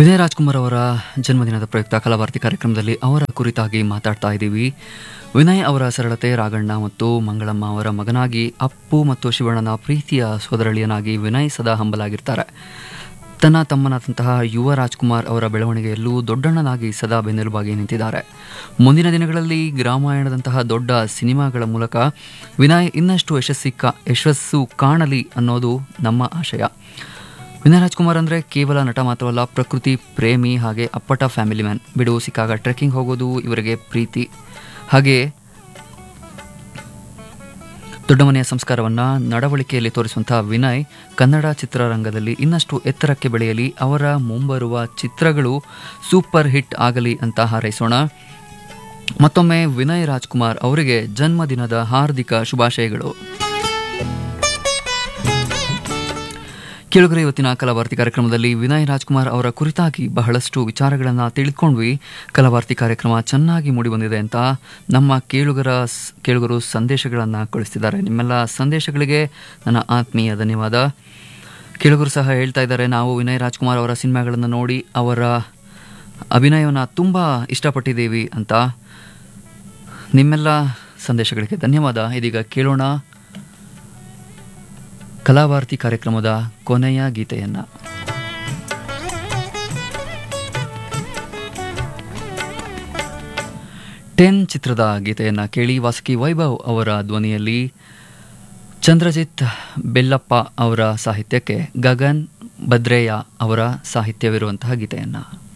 ವಿನಯ್ ರಾಜ್ಕುಮಾರ್ ಅವರ ಜನ್ಮದಿನದ ಪ್ರಯುಕ್ತ ಕಲಾಭಾರತಿ ಕಾರ್ಯಕ್ರಮದಲ್ಲಿ ಅವರ ಕುರಿತಾಗಿ ಮಾತಾಡ್ತಾ ಇದ್ದೀವಿ ವಿನಯ್ ಅವರ ಸರಳತೆ ರಾಗಣ್ಣ ಮತ್ತು ಮಂಗಳಮ್ಮ ಅವರ ಮಗನಾಗಿ ಅಪ್ಪು ಮತ್ತು ಶಿವಣ್ಣನ ಪ್ರೀತಿಯ ಸೋದರಳಿಯನಾಗಿ ವಿನಯ್ ಸದಾ ಹಂಬಲಾಗಿರ್ತಾರೆ ತನ್ನ ತಮ್ಮನಾದಂತಹ ಯುವ ರಾಜ್ಕುಮಾರ್ ಅವರ ಬೆಳವಣಿಗೆಯಲ್ಲೂ ದೊಡ್ಡಣ್ಣನಾಗಿ ಸದಾ ಬೆನ್ನೆಲುಬಾಗಿ ನಿಂತಿದ್ದಾರೆ ಮುಂದಿನ ದಿನಗಳಲ್ಲಿ ಗ್ರಾಮಾಯಣದಂತಹ ದೊಡ್ಡ ಸಿನಿಮಾಗಳ ಮೂಲಕ ವಿನಯ್ ಇನ್ನಷ್ಟು ಯಶಸ್ಸಿ ಕಾ ಯಶಸ್ಸು ಕಾಣಲಿ ಅನ್ನೋದು ನಮ್ಮ ಆಶಯ ವಿನಯ್ ರಾಜ್ಕುಮಾರ್ ಅಂದರೆ ಕೇವಲ ನಟ ಮಾತ್ರವಲ್ಲ ಪ್ರಕೃತಿ ಪ್ರೇಮಿ ಹಾಗೆ ಅಪ್ಪಟ ಫ್ಯಾಮಿಲಿ ಮ್ಯಾನ್ ಬಿಡು ಸಿಕ್ಕಾಗ ಟ್ರೆಕ್ಕಿಂಗ್ ಹೋಗೋದು ಇವರಿಗೆ ಪ್ರೀತಿ ಹಾಗೆ ದೊಡ್ಡ ಮನೆಯ ಸಂಸ್ಕಾರವನ್ನು ನಡವಳಿಕೆಯಲ್ಲಿ ತೋರಿಸುವಂತಹ ವಿನಯ್ ಕನ್ನಡ ಚಿತ್ರರಂಗದಲ್ಲಿ ಇನ್ನಷ್ಟು ಎತ್ತರಕ್ಕೆ ಬೆಳೆಯಲಿ ಅವರ ಮುಂಬರುವ ಚಿತ್ರಗಳು ಸೂಪರ್ ಹಿಟ್ ಆಗಲಿ ಅಂತ ಹಾರೈಸೋಣ ಮತ್ತೊಮ್ಮೆ ವಿನಯ್ ರಾಜ್ಕುಮಾರ್ ಅವರಿಗೆ ಜನ್ಮದಿನದ ಹಾರ್ದಿಕ ಶುಭಾಶಯಗಳು ಕೇಳುಗರೆ ಇವತ್ತಿನ ಕಲಾಭಾರತಿ ಕಾರ್ಯಕ್ರಮದಲ್ಲಿ ವಿನಯ್ ರಾಜ್ಕುಮಾರ್ ಅವರ ಕುರಿತಾಗಿ ಬಹಳಷ್ಟು ವಿಚಾರಗಳನ್ನು ತಿಳ್ಕೊಂಡ್ವಿ ಕಲಾಭಾರತಿ ಕಾರ್ಯಕ್ರಮ ಚೆನ್ನಾಗಿ ಮೂಡಿಬಂದಿದೆ ಅಂತ ನಮ್ಮ ಕೇಳುಗರ ಸ್- ಕೇಳುಗರು ಸಂದೇಶಗಳನ್ನು ಕಳಿಸ್ತಿದ್ದಾರೆ ನಿಮ್ಮೆಲ್ಲ ಸಂದೇಶಗಳಿಗೆ ನನ್ನ ಆತ್ಮೀಯ ಧನ್ಯವಾದ ಕೇಳುಗರು ಸಹ ಹೇಳ್ತಾ ಇದ್ದಾರೆ ನಾವು ವಿನಯ್ ರಾಜ್ಕುಮಾರ್ ಅವರ ಸಿನಿಮಾಗಳನ್ನು ನೋಡಿ ಅವರ ಅಭಿನಯವನ್ನು ತುಂಬ ಇಷ್ಟಪಟ್ಟಿದ್ದೀವಿ ಅಂತ ನಿಮ್ಮೆಲ್ಲ ಸಂದೇಶಗಳಿಗೆ ಧನ್ಯವಾದ ಇದೀಗ ಕೇಳೋಣ ಕಲಾಭಾರತಿ ಕಾರ್ಯಕ್ರಮದ ಕೊನೆಯ ಗೀತೆಯನ್ನ ಟೆನ್ ಚಿತ್ರದ ಗೀತೆಯನ್ನ ಕೇಳಿ ವಾಸುಕಿ ವೈಭವ್ ಅವರ ಧ್ವನಿಯಲ್ಲಿ ಚಂದ್ರಜಿತ್ ಬೆಲ್ಲಪ್ಪ ಅವರ ಸಾಹಿತ್ಯಕ್ಕೆ ಗಗನ್ ಬದ್ರೇಯ ಅವರ ಸಾಹಿತ್ಯವಿರುವಂತಹ ಗೀತೆಯನ್ನ